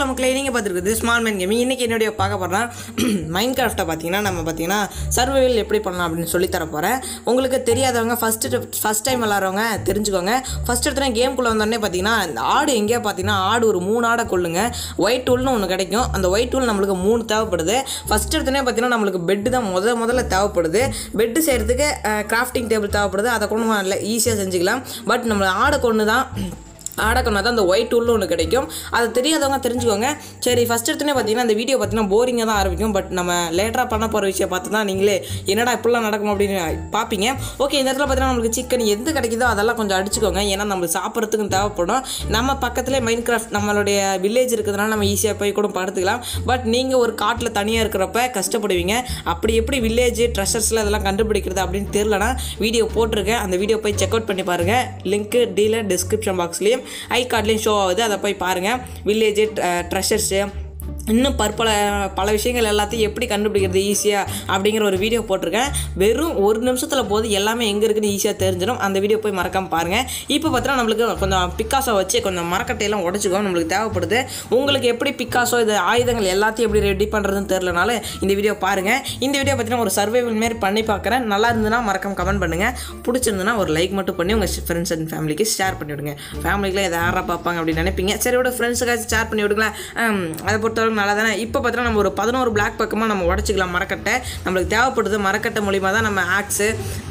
மக்களே நீங்கள் பார்த்துருக்குது small man gaming இன்றைக்கி என்னுடைய பார்க்க போகிறேன் மைண்ட் கிராஃப்ட்டை பார்த்தீங்கன்னா நம்ம பார்த்தீங்கன்னா சர்வைவல் எப்படி பண்ணலாம் அப்படின்னு சொல்லி தர போகிறேன் உங்களுக்கு தெரியாதவங்க ஃபஸ்ட்டு ஃபஸ்ட் டைம் விளாட்றவங்க தெரிஞ்சுக்கோங்க ஃபஸ்ட் எடுத்துனா கேம்குள்ளே வந்தோடனே பார்த்தீங்கன்னா இந்த ஆடு எங்கேயா பார்த்தீங்கன்னா ஆடு ஒரு மூணு ஆடை கொள்ளுங்க ஒயிட் டூல்னு ஒன்று கிடைக்கும் அந்த ஒயிட் டூல் நம்மளுக்கு மூணு தேவைப்படுது ஃபஸ்ட் எடுத்தோடனே பார்த்தீங்கன்னா நம்மளுக்கு பெட்டு தான் முத முதல்ல தேவைப்படுது பெட்டு செய்கிறதுக்கு கிராஃப்டிங் டேபிள் தேவைப்படுது அதை கொண்டு நல்ல ஈஸியாக செஞ்சுக்கலாம் பட் நம்ம ஆடை கொண்டு தான் ஆடக்கொண்டா தான் அந்த ஒயிட் டூல்னு ஒன்று கிடைக்கும் அது தெரியாதவங்க தெரிஞ்சுக்கோங்க சரி ஃபஸ்ட் எடுத்தோன்னே பார்த்தீங்கன்னா அந்த வீடியோ பார்த்தீங்கன்னா போரிங்காக தான் ஆரம்பிக்கும் பட் நம்ம லேட்டராக பண்ண போகிற விஷயம் பார்த்து தான் நீங்களே என்னடா இப்படிலாம் நடக்கும் அப்படின்னு பார்ப்பீங்க ஓகே இந்த இடத்துல பார்த்தீங்கன்னா நம்மளுக்கு சிக்கன் எது கிடைக்குதோ அதெல்லாம் கொஞ்சம் அடிச்சுக்கோங்க ஏன்னா நம்மளுக்கு சாப்பிட்றதுக்கு தேவைப்படும் நம்ம பக்கத்துலேயே மைண்ட் கிராஃப்ட் நம்மளுடைய வில்லேஜ் இருக்கிறதுனால நம்ம ஈஸியாக போய் கூட படுத்துக்கலாம் பட் நீங்கள் ஒரு காட்டில் தனியாக இருக்கிறப்ப கஷ்டப்படுவீங்க அப்படி எப்படி வில்லேஜ் ட்ரெஷர்ஸில் அதெல்லாம் கண்டுபிடிக்கிறது அப்படின்னு தெரிலனா வீடியோ போட்டிருக்கேன் அந்த வீடியோ போய் செக் அவுட் பண்ணி பாருங்கள் லிங்க்கு டீலர் டிஸ்கிரிப்ஷன் பாக்ஸ்லேயும் ஐ கார்ட்லேயும் ஷோ ஆகுது அதை போய் பாருங்கள் வில்லேஜு ட்ரெஷர்ஸு இன்னும் பற்பல பல விஷயங்கள் எல்லாத்தையும் எப்படி கண்டுபிடிக்கிறது ஈஸியாக அப்படிங்கிற ஒரு வீடியோ போட்டிருக்கேன் வெறும் ஒரு நிமிஷத்தில் போது எல்லாமே எங்கே இருக்குன்னு ஈஸியாக தெரிஞ்சிடும் அந்த வீடியோ போய் மறக்காமல் பாருங்கள் இப்போ பார்த்தீங்கன்னா நம்மளுக்கு கொஞ்சம் பிக்காசோ வச்சு கொஞ்சம் மரக்கட்டையெல்லாம் உடச்சிக்கோ நம்மளுக்கு தேவைப்படுது உங்களுக்கு எப்படி பிக்காசோ இது ஆயுதங்கள் எல்லாத்தையும் எப்படி ரெடி பண்ணுறதுன்னு தெரிலனால இந்த வீடியோ பாருங்கள் இந்த வீடியோ பார்த்தீங்கன்னா ஒரு சர்வைவல் மாரி பண்ணி பார்க்குறேன் நல்லா இருந்ததுன்னா மறக்காம கமெண்ட் பண்ணுங்கள் பிடிச்சிருந்துன்னா ஒரு லைக் மட்டும் பண்ணி உங்கள் ஃப்ரெண்ட்ஸ் அண்ட் ஃபேமிலிக்கு ஷேர் பண்ணி விடுங்க ஃபேமிலிக்குலாம் இதை யாரா பார்ப்பாங்க அப்படின்னு நினைப்பீங்க சரி விட ஃப்ரெண்ட்ஸுக்காச்சும் ஷேர் பண்ணி விடுங்களேன் ஆம், அதை பொறுத்தவரைக்கும் நல்லா தானே இப்போ பார்த்தீங்கன்னா நம்ம ஒரு பதினோரு பிளாக் பக்கமாக நம்ம உடச்சிக்கலாம் மரக்கட்டை நம்மளுக்கு தேவைப்படுது மரக்கட்டை மூலிமா தான் நம்ம ஆக்ஸு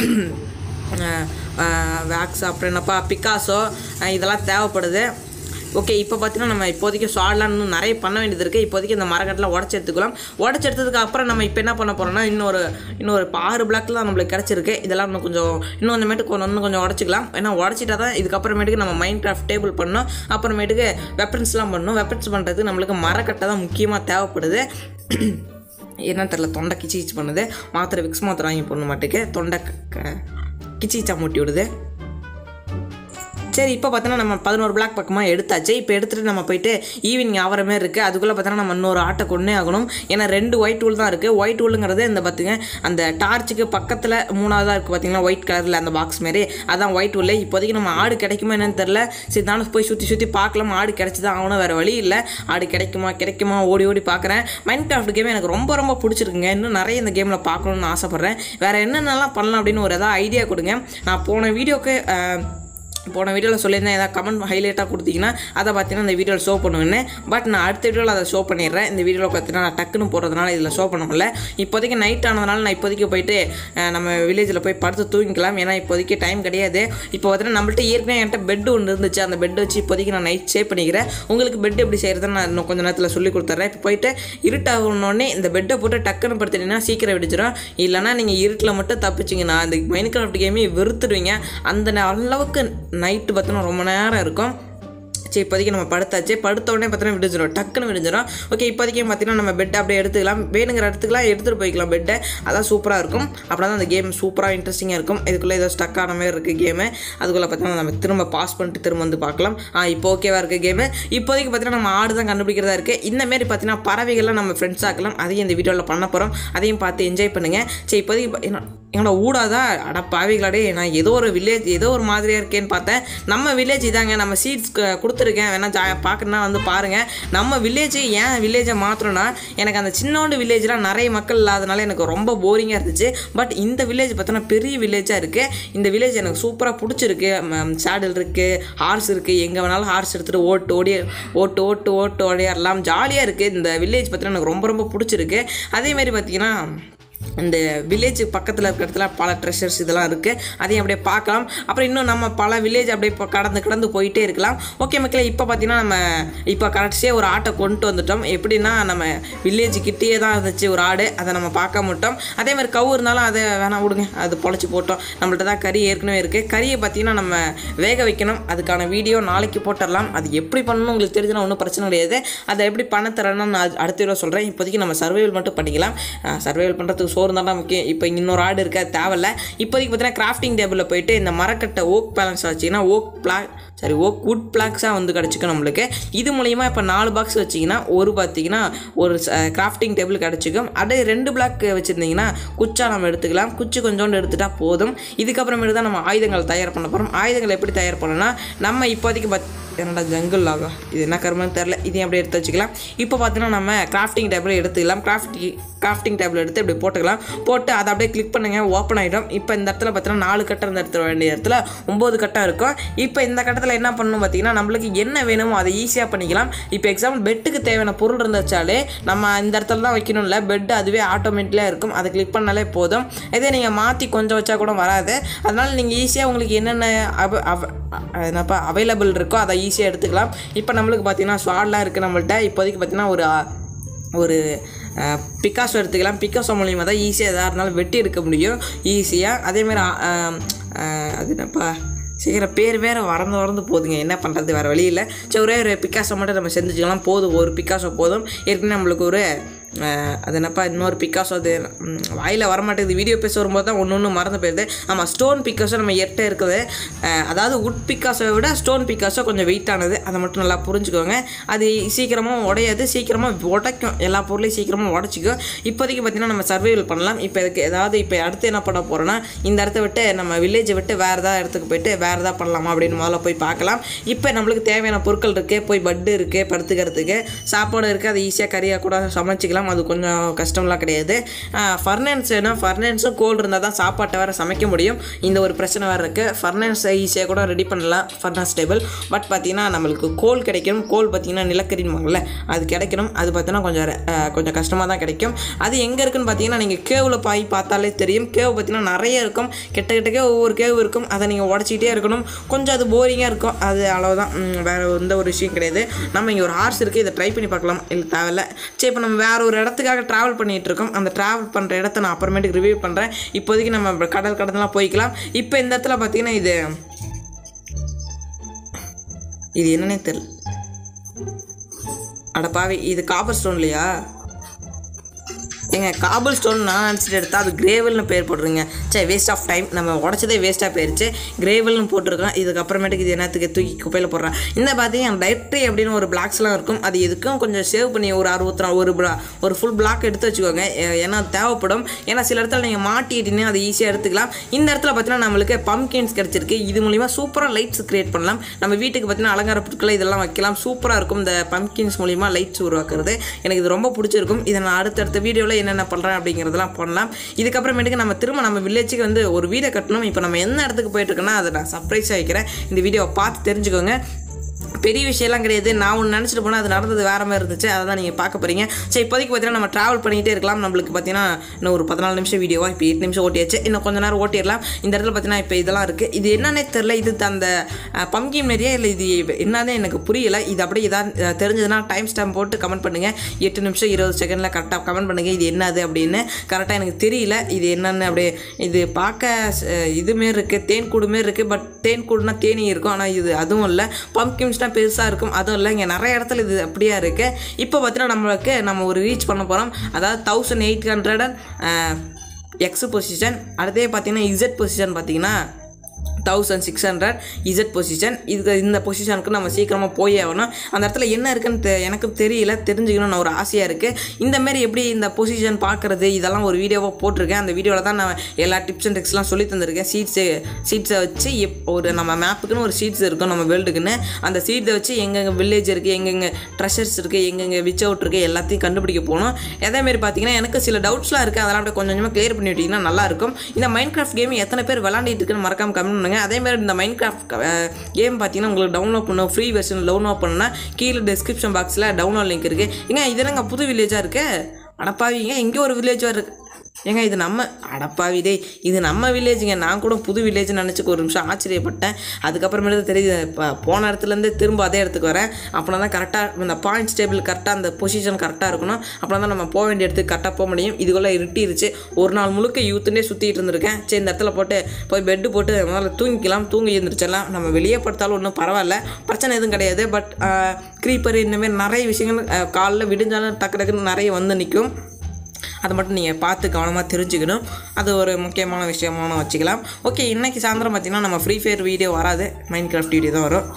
வேக்ஸ் அப்புறம் என்னப்பா பிக்காசோ அஹ் இதெல்லாம் தேவைப்படுது ஓகே இப்போ பார்த்தீங்கன்னா நம்ம இப்போதைக்கு ஷார்ட்லாம் இன்னும் நிறைய பண்ண வேண்டியது இருக்குது இப்போதைக்கு இந்த மரக்கட்டெலாம் உடச்சி எடுத்துக்கலாம் உடச்சி எடுத்ததுக்கு அப்புறம் நம்ம இப்போ என்ன பண்ண போகிறோம்னா இன்னொரு இன்னொரு இப்போ ஆறு பிளாக்லாம் நம்மளுக்கு கிடச்சிருக்கு இதெல்லாம் இன்னும் கொஞ்சம் இன்னும் கொஞ்சமேட்டுக்கு கொஞ்சம் இன்னும் கொஞ்சம் உடச்சிக்கலாம் ஏன்னா உடச்சிட்டா தான் இதுக்கப்புறமேட்டுக்கு நம்ம மைண்ட் கிராஃப்ட் டேபிள் பண்ணோம் அப்புறமேட்டுக்கு வெப்பன்ஸ்லாம் பண்ணணும் வெப்பன்ஸ் பண்ணுறதுக்கு நம்மளுக்கு மரக்கட்டை தான் முக்கியமாக தேவைப்படுது என்ன தெரில தொண்டை கிச்சி கிச்சி பண்ணுது மாத்திரை விக்ஸ் மாத்திரை வாங்கி போடணும் மாட்டுக்கு தொண்டை க- க- கிச்சி கிச்சா மூட்டி விடுது சரி இப்போ பார்த்தோன்னா நம்ம பதினோரு பிளாக் பக்கமாக எடுத்தாச்சு இப்போ எடுத்துகிட்டு நம்ம போயிட்டு ஈவினிங் ஆகிற மாதிரி இருக்குது அதுக்குள்ளே பார்த்தோன்னா நம்ம இன்னொரு ஆட்டை கொண்டே ஆகணும் ஏன்னா ரெண்டு ஒயிட் டூல் தான் இருக்குது ஒயிட் டூலுங்கிறது இந்த பார்த்துங்க அந்த டார்ச்சுக்கு பக்கத்தில் மூணாவதாக இருக்குது பார்த்தீங்கன்னா ஒயிட் கலரில் அந்த பாக்ஸ் மாரி அதான் ஒயிட் டூல் இப்போதைக்கு நம்ம ஆடு கிடைக்குமா என்னன்னு தெரில சரி நானும் போய் சுற்றி சுற்றி பார்க்கலாம் ஆடு கிடைச்சி தான் ஆகணும் வேறு வழி இல்லை ஆடு கிடைக்குமா கிடைக்குமா ஓடி ஓடி பார்க்குறேன் மைண்ட் கிராஃப்ட் கேம் எனக்கு ரொம்ப ரொம்ப பிடிச்சிருக்குங்க இன்னும் நிறைய இந்த கேமில் பார்க்கணுன்னு ஆசைப்பட்றேன் வேறு என்னென்னலாம் பண்ணலாம் அப்படின்னு ஒரு ஏதாவது ஐடியா கொடுங்க நான் போன வீடியோக்கு போன வீடியோவில் சொல்லியிருந்தேன் ஏதாவது கமெண்ட் ஹைலைட்டாக கொடுத்தீங்கன்னா அதை பார்த்தீங்கன்னா இந்த வீடியோவில் ஷோ பண்ணுவேன்னு பட் நான் அடுத்த வீடியோவில் அதை ஷோ பண்ணிடுறேன் இந்த வீடியோவில் பார்த்தீங்கன்னா நான் டக்குன்னு போடுறதுனால இதில் ஷோ பண்ண முடியல இப்போதைக்கு நைட் ஆனதுனால நான் இப்போதைக்கு போயிட்டு அஹ், நம்ம வில்லேஜில் போய் படுத்து தூங்கிக்கலாம் ஏன்னா இப்போதைக்கு டைம் கிடையாது இப்போ பார்த்தீங்கன்னா நம்மள்ட்ட ஏற்கனவே என்கிட்ட பெட் ஒன்று இருந்துச்சு அந்த பெட் வச்சு இப்போதைக்கு நான் நைட் சேவ் பண்ணிக்கிறேன் உங்களுக்கு பெட் எப்படி செய்கிறதுன்னு நான் இன்னும் கொஞ்சம் நேரத்தில் சொல்லி கொடுத்துட்றேன் இப்போ போயிட்டு இருட்டாகணுன்னே இந்த பெட்டை போட்டு டக்குன்னு படுத்துட்டீங்கன்னா சீக்கிரம் விடிச்சிடும் இல்லைனா நீங்கள் இருட்டில் மட்டும் தப்பிச்சிங்கன்னா அந்த மைண்ட் கிராஃப்ட் கேமே வெறுத்துடுவீங்க அந்த நே- அளவுக்கு நைட்டு பார்த்தோன்னா ரொம்ப நேரம் இருக்கும் சரி இப்போதைக்கு நம்ம படுத்தாச்சு படுத்த உடனே பார்த்தீங்கன்னா விடிஞ்சிடும் டக்குன்னு விடிஞ்சிடும் ஓகே இப்போதைக்கு பார்த்தீங்கன்னா நம்ம பெட் அப்படியே எடுத்துக்கலாம் வேணுங்கிற இடத்துக்குலாம் எடுத்துகிட்டு போய்க்கலாம் பெட்டை அதான் சூப்பராக இருக்கும் அப்படின்னா தான் அந்த கேம் சூப்பராக இன்ட்ரெஸ்டிங்காக இருக்கும் இதுக்குள்ளே ஏதோ ஸ்டக் ஆன மாதிரி இருக்குது கேமு அதுக்குள்ளே பார்த்தீங்கன்னா நம்ம திரும்ப பாஸ் பண்ணிட்டு திரும்ப வந்து பார்க்கலாம் ஆ இப்போ ஓகேவா இருக்குது கேமு இப்போதைக்கு பார்த்தீங்கன்னா நம்ம ஆடு தான் கண்டுபிடிக்கிறதா இருக்குது இந்த மாதிரி பார்த்தீங்கன்னா பறவைகள்லாம் நம்ம ஃப்ரெண்ட்ஸ் ஆக்கலாம் அதையும் இந்த வீடியோவில் பண்ண போகிறோம் அதையும் பார்த்து என்ஜாய் பண்ணுங்கள் சரி இப்போதைக்கு பா- என்ன- என்னோட ஊடாதா அட பாவிகளாடே நான் ஏதோ ஒரு வில்லேஜ் ஏதோ ஒரு மாதிரியாக இருக்கேன்னு பார்த்தேன் நம்ம வில்லேஜ் இதாங்க நம்ம சீட்ஸ் கொடுத்துருக்கேன் வேணா ஜா பார்க்கணுன்னா வந்து பாருங்கள் நம்ம வில்லேஜ் ஏன் வில்லேஜை மாற்றணும்னா எனக்கு அந்த சின்னோண்டு வில்லேஜ்லாம் நிறைய மக்கள் இல்லாதனால எனக்கு ரொம்ப போரிங்காக இருந்துச்சு பட் இந்த வில்லேஜ் பார்த்தோன்னா பெரிய வில்லேஜாக இருக்குது இந்த வில்லேஜ் எனக்கு சூப்பராக பிடிச்சிருக்கு சேடல் இருக்குது ஹார்ஸ் இருக்குது எங்கே வேணாலும் ஹார்ஸ் எடுத்துகிட்டு ஓட்டு ஓடி ஓட்டு ஓட்டு ஓட்டு ஓடியாரலாம் ஜாலியாக இருக்குது இந்த வில்லேஜ் பார்த்தீங்கன்னா எனக்கு ரொம்ப ரொம்ப பிடிச்சிருக்கு அதேமாரி பார்த்தீங்கன்னா இந்த வில்லேஜ் பக்கத்தில் இருக்கிற இடத்துல பல ட்ரெஷர்ஸ் இதெல்லாம் இருக்குது அதையும் அப்படியே பார்க்கலாம் அப்புறம் இன்னும் நம்ம பல வில்லேஜ் அப்படியே இப்போ கடந்து கடந்து போயிட்டே இருக்கலாம் ஓகே மக்களே இப்போ பார்த்தீங்கன்னா நம்ம இப்போ கடைசியாக ஒரு ஆட்டை கொண்டு வந்துட்டோம் எப்படின்னா நம்ம வில்லேஜ் கிட்டேயே தான் இருந்துச்சு ஒரு ஆடு அதை நம்ம பார்க்க மாட்டோம் அதே மாதிரி கவு இருந்தாலும் அதை வேணாம் விடுங்க அது பொழைச்சி போட்டோம் நம்மள்ட்ட தான் கறி ஏற்கனவே இருக்குது கறியை பார்த்தீங்கன்னா நம்ம வேக வைக்கணும் அதுக்கான வீடியோ நாளைக்கு போட்டுடலாம் அது எப்படி பண்ணணும் உங்களுக்கு தெரிஞ்சுன்னா ஒன்றும் பிரச்சனை கிடையாது அதை எப்படி பண்ண தரேன்னு நான் அடுத்த வீடியோ சொல்கிறேன் இப்போதைக்கு நம்ம சர்வைவல் மட்டும் பண்ணிக்கலாம் சர்வைவல் பண்ணுறதுக்கு சோறு தான் முக்கியம் இப்போ இன்னொரு ஆடு இருக்க தேவையில்ல இப்போதைக்கு பார்த்தீங்கன்னா கிராஃப்டிங் டேபிளில் போயிட்டு இந்த மரக்கட்டை ஓக் பேலன்ஸ் வச்சிங்கன்னா ஓக் பிளாக் சரி ஓக் வுட் பிளாக்ஸாக வந்து கிடச்சிக்கும் நம்மளுக்கு இது மூலிமா இப்போ நாலு பாக்ஸ் வச்சிங்கன்னா ஒரு பார்த்தீங்கன்னா ஒரு கிராஃப்டிங் டேபிள் கிடச்சிக்கும் அப்படியே ரெண்டு பிளாக் வச்சுருந்தீங்கன்னா குச்சா நம்ம எடுத்துக்கலாம் குச்சி கொஞ்சோண்டு எடுத்துட்டா போதும் இதுக்கப்புறமேட்டு தான் நம்ம ஆயுதங்கள் தயார் பண்ண போகிறோம் ஆயுதங்கள் எப்படி தயார் பண்ணணும்னா நம்ம இப்போதைக்கு பத் என்னடா ஜங்கிள் ஆகா இது என்ன கருமன்னு தெரில இதையும் அப்படியே எடுத்து வச்சுக்கலாம் இப்போ பார்த்தீங்கன்னா நம்ம கிராஃப்டிங் டேபிள் எடுத்துக்கலாம் கிராஃப்டி கிராஃப்டிங் டேபிள் எடுத்து இப்படி போட்டுக்கலாம் போட்டு அதை அப்படியே கிளிக் பண்ணுங்கள் ஓப்பன் ஆகிடும் இப்போ இந்த இடத்துல பார்த்தீங்கன்னா நாலு கட்டம் இந்த இடத்துல வேண்டிய இடத்துல ஒம்பது கட்டம் இருக்கும் இப்போ இந்த கட்டத்தில் என்ன பண்ணணும் பார்த்தீங்கன்னா நம்மளுக்கு என்ன வேணுமோ அதை ஈஸியாக பண்ணிக்கலாம் இப்போ எக்ஸாம்பிள் பெட்டுக்கு தேவையான பொருள் இருந்துச்சாலே நம்ம இந்த இடத்துல தான் வைக்கணும்ல பெட் அதுவே ஆட்டோமேட்டிக்காக இருக்கும் அதை கிளிக் பண்ணாலே போதும் இதே நீங்கள் மாற்றி கொஞ்சம் வச்சா கூட வராது அதனால் நீங்கள் ஈஸியாக உங்களுக்கு என்னென்ன அவ அவ என்னப்பா அவைலபிள் இருக்கோ அதை ஈஸியாக எடுத்துக்கலாம் இப்போ நம்மளுக்கு பார்த்தீங்கன்னா ஸ்வாட்லாம் இருக்குது நம்மள்ட்ட இப்போதைக்கு பார்த்தீங்கன்னா ஒரு ஒரு பிக்காசோ எடுத்துக்கலாம் பிக்காசோ மூலியமாக தான் ஈஸியாக எதாக இருந்தாலும் வெட்டி எடுக்க முடியும் ஈஸியாக அதேமாதிரி அது என்னப்பா சீக்கிரம் பேர் வேறு வரந்து வரந்து போதுங்க என்ன பண்ணுறது வேறு வழி இல்லை சரி ஒரே ஒரு பிக்காசோ மட்டும் நம்ம செஞ்சுக்கலாம் போதும் ஒரு பிக்காசோ போதும் ஏற்கனவே நம்மளுக்கு ஒரு அஹ், அது என்னப்பா இன்னொரு பிக்காசோ அது ம், வாயில் வரமாட்டேங்குது வீடியோ பேச வரும்போது தான் ஒன்று ஒன்று மறந்து போயிடுது ஆமாம் ஸ்டோன் பிக்காசோ நம்ம எட்ட இருக்குது அஹ், அதாவது உட் பிக்காசோவை விட ஸ்டோன் பிக்காசோ கொஞ்சம் வெயிட்டானது அதை மட்டும் நல்லா புரிஞ்சுக்கோங்க அது சீக்கிரமாக உடையாது சீக்கிரமாக உடைக்கும் எல்லா பொருளையும் சீக்கிரமாக உடச்சிக்கும் இப்போதைக்கு பார்த்தீங்கன்னா நம்ம சர்வைவல் பண்ணலாம் இப்போ இதுக்கு ஏதாவது இப்போ அடுத்து என்ன பண்ண போகிறோன்னா இந்த இடத்த விட்டு நம்ம வில்லேஜை விட்டு வேறு ஏதாவது இடத்துக்கு போயிட்டு வேறு ஏதாவது பண்ணலாமா அப்படின்னு முதல்ல போய் பார்க்கலாம் இப்போ நம்மளுக்கு தேவையான பொருட்கள் இருக்குது போய் பட்டு இருக்குது படுத்துக்கிறதுக்கு சாப்பாடு இருக்குது அது ஈஸியாக கறியாக கூட சமைச்சிக்கலாம் அது கொஞ்சம் கஷ்டம்லாம் கிடையாது ஃபர்னன்ஸ் வேணும் ஃபர்னன்ஸும் கோல் இருந்தால் தான் சாப்பாட்டை வேறு சமைக்க முடியும் இந்த ஒரு பிரச்சனை வேறு இருக்குது ஃபர்னன்ஸ் ஈஸியாக கூட ரெடி பண்ணலாம் ஃபர்னஸ் டேபிள் பட் பார்த்தீங்கன்னா நம்மளுக்கு கோல் கிடைக்கணும் கோல் பார்த்தீங்கன்னா நிலக்கரின்பாங்கல்ல அது கிடைக்கணும் அது பார்த்தீங்கன்னா கொஞ்சம் re- அஹ், கொஞ்சம் கஷ்டமாக தான் கிடைக்கும் அது எங்கே இருக்குன்னு பார்த்தீங்கன்னா நீங்கள் கேவில் போய் பார்த்தாலே தெரியும் கேவ் பார்த்தீங்கன்னா நிறைய இருக்கும் கெட்ட கெட்டக்கே ஒவ்வொரு கேவ் இருக்கும் அதை நீங்கள் உடச்சிக்கிட்டே இருக்கணும் கொஞ்சம் அது போரிங்காக இருக்கும் அது அவ்வளோதான் ம், வேற எந்த ஒரு விஷயம் கிடையாது நம்ம இங்கே ஒரு ஹார்ஸ் இருக்குது இதை ட்ரை பண்ணி பார்க்கலாம் இல்லை தேவையில்ல சரி இப்போ நம்ம வேற ஒரு இடத்துக்காக ட்ராவல் பண்ணிகிட்டு இருக்கோம் அந்த ட்ராவல் பண்ணுற இடத்த நான் அப்புறமேட்டுக்கு ரிவ்யூ பண்ணுறேன் இப்போதைக்கு நம்ம கடல் கடந்தெல்லாம் போய்க்கலாம் இப்போ இந்த இடத்துல பார்த்தீங்கன்னா இது இது என்னன்னே தெரியல அடப்பாவி இது காப்பர் ஸ்டோன் இல்லையா ஏங்க காபிள் ஸ்டோன் நான் நினச்சிட்டு எடுத்தா அது கிரேவல்னு பேர் போட்டுருங்க சரி வேஸ்ட் ஆஃப் டைம் நம்ம உடச்சதே வேஸ்ட்டாக போயிருச்சு கிரேவல்னு போட்டிருக்கோம் இதுக்கப்புறமேட்டுக்கு இது என்னத்துக்கு தூக்கி குப்பையில் போடுறேன் இந்த பார்த்தீங்கன்னா டைரக்ட்ரி அப்படின்னு ஒரு பிளாக்ஸ்லாம் இருக்கும் அது எதுக்கும் கொஞ்சம் சேவ் பண்ணி ஒரு அறுபத்தி நாலு ஒரு bla- ஒரு ஃபுல் பிளாக் எடுத்து வச்சுக்கோங்க ஏ- ஏன்னா தேவைப்படும் ஏன்னா சில இடத்துல நீங்கள் மாட்டிட்டீங்கன்னா அது ஈஸியாக எடுத்துக்கலாம் இந்த இடத்துல பார்த்தீங்கன்னா நம்மளுக்கு பம்கின்ஸ் கிடச்சிருக்கு இது மூலிமா சூப்பராக லைட்ஸ் கிரியேட் பண்ணலாம் நம்ம வீட்டுக்கு பார்த்தீங்கன்னா அலங்கார பொருட்களை இதெல்லாம் வைக்கலாம் சூப்பராக இருக்கும் இந்த பம்கின்ஸ் மூலிமா லைட்ஸ் உருவாக்குறது எனக்கு இது ரொம்ப பிடிச்சிருக்கும் இதை நான் அடுத்தடுத்த வீடியோவில் என்னென்ன பண்ணுறேன் அப்படிங்கிறதெல்லாம் பண்ணலாம் இதுக்கப்புறமேட்டுக்கு நம்ம திரும்ப நம்ம வில்லேஜுக்கு வந்து ஒரு வீடை கட்டணும் இப்போ நம்ம எந்த இடத்துக்கு போயிட்டு இருக்கோன்னா அதை நான் சர்ப்ரைஸாக வைக்கிறேன் இந்த வீடியோவை பார்த்து தெரிஞ்சுக்கோங்க பெரிய விஷயம்லாம் கிடையாது நான் ஒன்று நினச்சிட்டு போனால் அது நடந்தது வேறு மாதிரி இருந்துச்சு அதை தான் நீங்கள் பார்க்க போகிறீங்க சரி இப்போதைக்கு பார்த்தீங்கன்னா நம்ம ட்ராவல் பண்ணிகிட்டே இருக்கலாம் நம்மளுக்கு பார்த்தீங்கன்னா இன்னும் ஒரு பதினாலு நிமிஷம் வீடியோவாக இப்போ எட்டு நிமிஷம் ஓட்டியாச்சு இன்னும் கொஞ்ச நேரம் ஓட்டிடலாம் இந்த இடத்துல பார்த்தீங்கன்னா இப்போ இதெல்லாம் இருக்குது இது என்னன்னே தெரில இது அந்த பம்கிம் நிறைய இல்லை இது என்னன்னே எனக்கு புரியல இது அப்படியே இதாக தெரிஞ்சதுன்னா டைம் ஸ்டாம்ப் போட்டு கமெண்ட் பண்ணுங்கள் எட்டு நிமிஷம் இருபது செகண்டில் கரெக்டாக கமெண்ட் பண்ணுங்கள் இது என்னது அப்படின்னு கரெக்டாக எனக்கு தெரியல இது என்னன்னு அப்படியே இது பார்க்க அஹ், இது மாரி இருக்குது தேன் கூடு மாரி இருக்குது பட் தேன் கூடுனா தேனி இருக்கும் ஆனால் இது அதுவும் இல்லை பம்கின்ஸ்னால் பெருசாக இருக்கும் அதுவும் இல்லை இங்கே நிறைய இடத்துல இது அப்படியே இருக்குது இப்போ பார்த்தீங்கன்னா நம்மளுக்கு நம்ம ஒரு ரீச் பண்ண போகிறோம் அதாவது thousand eight hundred X position அடுத்தே பார்த்தீங்கன்னா இசட் பொசிஷன் பார்த்தீங்கன்னா thousand six hundred Z position இதுக்கு இந்த பொசிஷனுக்கு நம்ம சீக்கிரமாக போய் ஆகணும் அந்த இடத்துல என்ன இருக்குன்னு தெ- எனக்கு தெரியல தெரிஞ்சுக்கணும்னு ஒரு ஆசையாக இருக்குது இந்த மாதிரி எப்படி இந்த பொசிஷன் பார்க்குறது இதெல்லாம் ஒரு வீடியோவாக போட்டிருக்கேன் அந்த வீடியோவில் தான் நான் எல்லா டிப்ஸ் அண்ட் ட்ரிக்ஸ்லாம் சொல்லி தந்திருக்கேன் சீட்ஸு சீட்ஸை வச்சு எப் ஒரு நம்ம மேப்புக்குன்னு ஒரு சீட்ஸ் இருக்கும் நம்ம வேர்ல்டுக்குன்னு அந்த சீட்ஸை வச்சு எங்கெங்கே வில்லேஜ் இருக்குது எங்கெங்கே ட்ரெஷர்ஸ் இருக்குது எங்கெங்கே விச் அவுட் இருக்குது எல்லாத்தையும் கண்டுபிடிக்க போகணும் அதேமாரி பார்த்தீங்கன்னா எனக்கு சில டவுட்ஸ்லாம் இருக்குது அதெல்லாம் அப்படியே கொஞ்சம் கொஞ்சமாக கிளியர் பண்ணி விட்டிங்கன்னா நல்லாயிருக்கும் இந்த மைண்ட் கிராஃப்ட் கேம் எத்தனை பேர் விளாண்டிட்டு இருக்குன்னு மறக்காம கமெண்ட் பண்ணுங்க அதே மாதிரி இந்த மைண்ட் கிராஃப்ட் கேம் பார்த்தீங்கன்னா உங்களுக்கு டவுன்லோட் பண்ண ஃப்ரீ வெர்ஷன் டவுன்லோட் பண்ணா கீழே டிஸ்கிரிப்ஷன் பாக்ஸில் டவுன்லோட் லிங்க் இருக்குது ஏங்க இது என்னங்க புது வில்லேஜாக இருக்கு அடப்பாவிங்க இங்கே ஒரு வில்லேஜாக இருக்கு ஏங்க இது நம்ம அடப்பாவி டேய் இது நம்ம வில்லேஜுங்க நான் கூட புது வில்லேஜ்னு நினச்சிக்க ஒரு நிமிஷம் ஆச்சரியப்பட்டேன் அதுக்கப்புறமேட்டு தான் தெரியுது இப்போ போன இடத்துலேருந்து திரும்ப அதே இடத்துக்கு வரேன் அப்படின்னா தான் கரெக்டாக இந்த பாயிண்ட்ஸ் டேபிள் கரெக்டாக அந்த பொசிஷன் கரெக்டாக இருக்கணும் அப்படின்னா தான் நம்ம போக வேண்டிய இடத்துக்கு கரெக்டாக போக முடியும் இதுக்குள்ளே இருட்டிருச்சு ஒரு நாள் முழுக்க யூத்துனே சுற்றிட்டு இருந்திருக்கேன் சரி இந்த இடத்துல போட்டு போய் பெட்டு போட்டு முதல்ல தூங்கிக்கலாம் தூங்கி எழுந்திரிச்சிடலாம் நம்ம வெளியே படுத்தாலும் ஒன்றும் பரவாயில்ல பிரச்சனை எதுவும் கிடையாது பட் க்ரீப்பர் இந்தமாரி நிறைய விஷயங்கள் அஹ், காலைல விடிஞ்சாலும் டக்கு டக்குன்னு நிறைய வந்து நிற்கும் அதை மட்டும் நீங்கள் பார்த்து கவனமாக தெரிஞ்சுக்கணும் அது ஒரு முக்கியமான விஷயமான வச்சுக்கலாம் ஓகே இன்றைக்கி சாயந்தரம் பார்த்தீங்கன்னா நம்ம ஃப்ரீ ஃபயர் வீடியோ வராது மைண்ட் கிராஃப்ட் வீடியோ தான் வரும்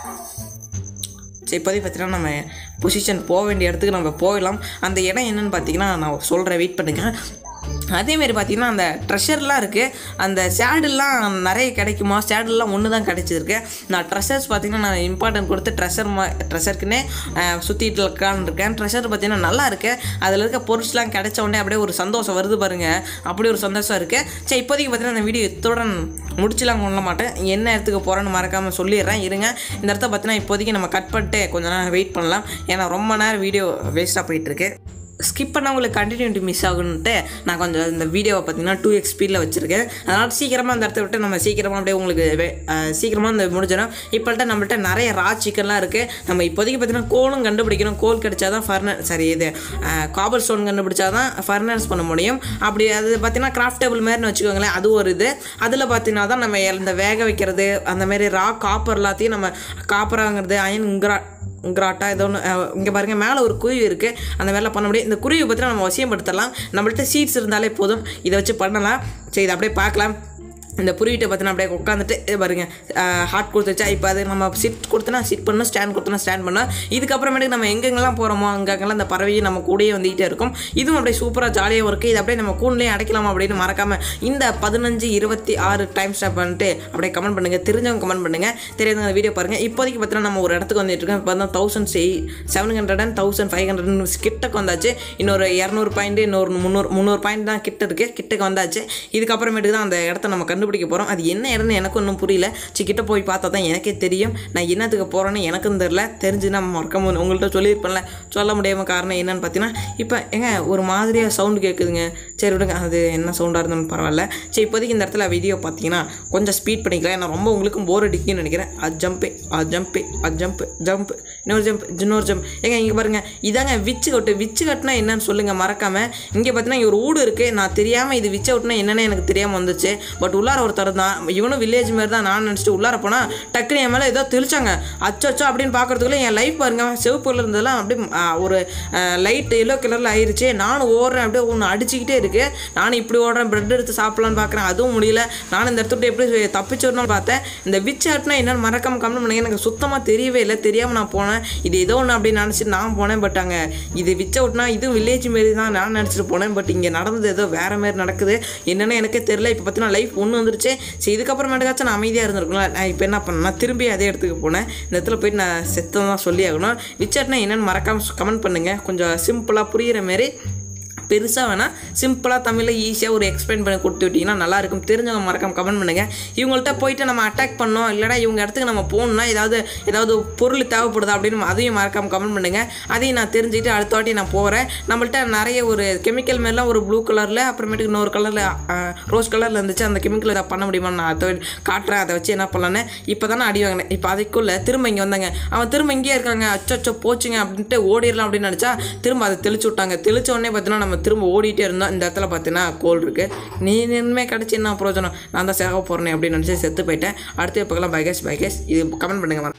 சரி இப்போதைக்கு பார்த்தீங்கன்னா நம்ம பொசிஷன் போக வேண்டிய இடத்துக்கு நம்ம போயிடலாம் அந்த இடம் என்னன்னு பார்த்தீங்கன்னா நான் சொல்கிறேன் வெயிட் பண்ணுங்கள் அதேமாரி பார்த்தீங்கன்னா அந்த ட்ரெஷர்லாம் இருக்குது அந்த சேடெல்லாம் நிறைய கிடைக்குமா சேடெல்லாம் ஒன்று தான் கிடைச்சிருக்கு நான் ட்ரெஷர்ஸ் பார்த்தீங்கன்னா நான் இம்பார்ட்டன்ட் கொடுத்து ட்ரெஷர் மா ட்ரெஷருக்குன்னே சுற்றிட்டு இருக்கான்னு இருக்கேன் ட்ரெஷர் பார்த்தீங்கன்னா நல்லா இருக்குது அதில் இருக்க பொருட்ஸ்லாம் கிடைச்ச உடனே அப்படியே ஒரு சந்தோஷம் வருது பாருங்கள் அப்படி ஒரு சந்தோஷம் இருக்குது சரி இப்போதைக்கு பார்த்தீங்கன்னா இந்த வீடியோ இத்துடன் முடிச்சுலாம் கொள்ள மாட்டேன் என்ன இடத்துக்கு போகிறேன்னு மறக்காமல் சொல்லிடுறேன் இருங்க இந்த இடத்த பார்த்தீங்கன்னா இப்போதைக்கு நம்ம கட் பண்ணிட்டு கொஞ்ச நேரம் வெயிட் பண்ணலாம் ஏன்னா ரொம்ப நேரம் வீடியோ வேஸ்ட்டாக போயிட்டுருக்கு ஸ்கிப் பண்ணவங்களுக்கு கண்டினியூட்டி மிஸ் ஆகுன்ட்டு நான் கொஞ்சம் இந்த வீடியோவை பார்த்தீங்கன்னா டூ எக்ஸ் ஸ்பீடில் வச்சுருக்கேன் அதனால் சீக்கிரமாக அந்த இடத்த விட்டு நம்ம சீக்கிரமாக அப்படியே உங்களுக்கு வே- அஹ் சீக்கிரமாக இந்த முடிஞ்சிடும் இப்போல்ட்ட நம்மள்ட்ட நிறைய ரா சிக்கன்லாம் இருக்குது நம்ம இப்போதைக்கு பார்த்தீங்கன்னா கோலும் கண்டுபிடிக்கணும் கோல் கிடைச்சா தான் ஃபர்னர் சரி இது காபல் ஸ்டோன் கண்டுபிடிச்சா தான் ஃபர்னர்ஸ் பண்ண முடியும் அப்படி அது பார்த்தீங்கன்னா கிராஃப்டபிள் மாதிரின்னு வச்சுக்கோங்களேன் அது ஒரு இது அதில் பார்த்தீங்கன்னா தான் நம்ம இந்த வேக வைக்கிறது அந்த மாதிரி ரா காப்பர் எல்லாத்தையும் நம்ம காப்பராங்கிறது அயன் இங்கிரா கிராட்டா ஏதோ ஒன்று இங்கே பாருங்கள் மேலே ஒரு குருவி இருக்குது அந்த மாதிரிலாம் பண்ண முடியும் இந்த குருவி பற்றி நம்ம வசியப்படுத்தலாம் நம்மள்ட்ட சீட்ஸ் இருந்தாலே போதும் இதை வச்சு பண்ணலாம் சரி இதை அப்படியே பார்க்கலாம் இந்த புரிவிட்ட பார்த்தீங்கன்னா அப்படியே உட்காந்துட்டு இது பாருங்க ஹார்ட் கொடுத்துச்சா இப்போ அது நம்ம சிட் கொடுத்தனா சிட் பண்ணணும் ஸ்டாண்ட் கொடுத்தனா ஸ்டாண்ட் பண்ணோம் இதுக்கப்புறமேட்டுக்கு நம்ம எங்கெங்கெல்லாம் போகிறோமோ அங்கங்கெல்லாம் இந்த பறவையும் நம்ம கூடயே வந்துகிட்டே இருக்கும் இதுவும் அப்படியே சூப்பராக ஜாலியாக இருக்குது இது அப்படியே நம்ம கூண்டுலேயே அடைக்கலாம் அப்படின்னு மறக்காமல் இந்த பதினஞ்சு இருபத்தி ஆறு டைம் ஸ்டாப் பண்ணிட்டு அப்படியே கமெண்ட் பண்ணுங்கள் தெரிஞ்சவங்க கமெண்ட் பண்ணுங்கள் தெரியாதவங்க வீடியோ பாருங்கள் இப்போதைக்கு பார்த்தீங்கன்னா நம்ம ஒரு இடத்துக்கு வந்துட்டு இருக்கோம் இப்போ தான் thousand seven hundred and thousand five hundred கிட்டக்கு வந்தாச்சு இன்னொரு இரநூறு பாயிண்ட் இன்னொரு முந்நூறு முந்நூறு பாயிண்ட் தான் கிட்ட இருக்குது கிட்டக்கு வந்தாச்சு இதுக்கப்புறமேட்டுக்கு தான் அந்த இடத்த நம்ம கண்டுபிடிக்க போகிறோம் அது என்ன இடம்னு எனக்கு ஒன்றும் புரியல சரி கிட்ட போய் பார்த்தா தான் எனக்கே தெரியும் நான் என்னத்துக்கு போகிறேன்னு எனக்கும் தெரில தெரிஞ்சு நம்ம மறக்க முடியும் உங்கள்கிட்ட சொல்லியிருப்பேன்ல சொல்ல முடியாமல் காரணம் என்னன்னு பார்த்தீங்கன்னா இப்போ ஏங்க ஒரு மாதிரியாக சவுண்டு கேட்குதுங்க சரி விடுங்க அது என்ன சவுண்டாக இருந்தாலும் பரவாயில்ல சரி இப்போதைக்கு இந்த இடத்துல வீடியோ பார்த்தீங்கன்னா கொஞ்சம் ஸ்பீட் பண்ணிக்கலாம் ஏன்னா ரொம்ப உங்களுக்கும் போர் அடிக்குன்னு நினைக்கிறேன் அது ஜம்ப்பு அது ஜம்ப்பு அது ஜம்ப்பு ஜம்ப் இன்னொரு ஜம்ப் இன்னொரு ஜம்ப் ஏங்க இங்கே பாருங்க இதாங்க விச்சு கட்டு விச்சு கட்டுனா என்னன்னு சொல்லுங்கள் மறக்காமல் இங்கே பார்த்தீங்கன்னா இங்க ஒரு ஊடு இருக்குது நான் தெரியாமல் இது விச்சு அவுட்னா என்னன்னு எனக்கு தெரியாமல் வந்துச்சு பட் உள்ளார ஒருத்தர் தான் இவனும் வில்லேஜ் மாதிரி தான் நான் நினச்சிட்டு உள்ளார போனால் டக்குனு என் மேலே ஏதோ தெளிச்சாங்க அச்சோ அச்சோ அப்படின்னு பார்க்கறதுக்குள்ள என் லைஃப் பாருங்க சிவப்பு கலர் இருந்ததெல்லாம் அப்படியே ஆ, ஒரு லைட் எல்லோ கலரில் ஆயிருச்சு நானும் ஓடுறேன் அப்படியே ஒன்று அடிச்சுக்கிட்டே இருக்கு நானும் இப்படி ஓடுறேன் பிரெட் எடுத்து சாப்பிடலான்னு பார்க்குறேன் அதுவும் முடியல நானும் இந்த இடத்துல எப்படி தப்பிச்சு வரணும்னு பார்த்தேன் இந்த விச் ஆட்னா என்னன்னு மறக்காம கமெண்ட் பண்ணுங்க எனக்கு சுத்தமாக தெரியவே இல்லை தெரியாமல் நான் போனேன் இது ஏதோ ஒன்று அப்படின்னு நினச்சிட்டு நான் போனேன் பட் அங்கே இது விச் அவுட்னா இதுவும் வில்லேஜ் மாரி தான் நான் நினச்சிட்டு போனேன் பட் இங்கே நடந்தது ஏதோ வேறு மாதிரி நடக்குது என்னன்னு எனக்கே தெரியல இப்போ பார்த்தீங்கன்னா லைஃப் ஒன்று வந்துருச்சு சரி இதுக்கப்புறமேட்டுக்காச்சும் நான் அமைதியாக இருந்திருக்கணும் நான் இப்போ என்ன பண்ணேன் திரும்பி அதே இடத்துக்கு போனேன் இந்த இடத்துல போயிட்டு நான் செத்தம் தான் சொல்லி ஆகணும் விச்சாட்னா என்னன்னு மறக்காமல் கமெண்ட் பண்ணுங்கள் கொஞ்சம் சிம்பிளாக புரிகிற மாரி பெருசாக வேணால் சிம்பிளாக தமிழில் ஈஸியாக ஒரு எக்ஸ்பிளைன் பண்ணி கொடுத்து விட்டிங்கன்னா நல்லா இருக்கும் தெரிஞ்சவங்க மறக்காம கமெண்ட் பண்ணுங்கள் இவங்கள்ட்ட போயிட்டு நம்ம அட்டாக் பண்ணோம் இல்லைனா இவங்க இடத்துக்கு நம்ம போகணும்னா ஏதாவது ஏதாவது பொருள் தேவைப்படுதா அப்படின்னு அதையும் மறக்காம கமெண்ட் பண்ணுங்கள் அதையும் நான் தெரிஞ்சுக்கிட்டு அடுத்த வாட்டி நான் போகிறேன் நம்மள்ட்ட நிறைய ஒரு கெமிக்கல் மாரிலாம் ஒரு ப்ளூ கலரில் அப்புறமேட்டுக்கு இன்னொரு கலரில் ரோஸ் கலரில் இருந்துச்சு அந்த கெமிக்கல் இதை பண்ண முடியுமா நான் அதை காட்டுறேன் அதை வச்சு என்ன பண்ணலான்னு இப்போ தானே அடி வாங்கினேன் இப்போ அதுக்குள்ளே திரும்ப இங்கே வந்தாங்க அவன் திரும்ப இங்கேயே இருக்காங்க அச்சோ போச்சுங்க அப்படின்ட்டு ஓடிடலாம் அப்படின்னு நினச்சா திரும்ப அதை தெளிச்சு விட்டாங்க தெளிச்ச உடனே பார்த்தீங்கன்னா நம்ம திரும்ப ஓடிட்டே இருந்தோம் இந்த இடத்துல பார்த்தீங்கன்னா கோல் இருக்குது நீ நின்றுமே கிடச்சி என்ன பிரயோஜனம் நான் தான் சேக போகிறேன் அப்படின்னு நினச்சி செத்து போயிட்டேன் அடுத்து இப்போக்கெல்லாம் பைகேஸ் பைகேஸ் இது கமெண்ட் பண்ணுங்க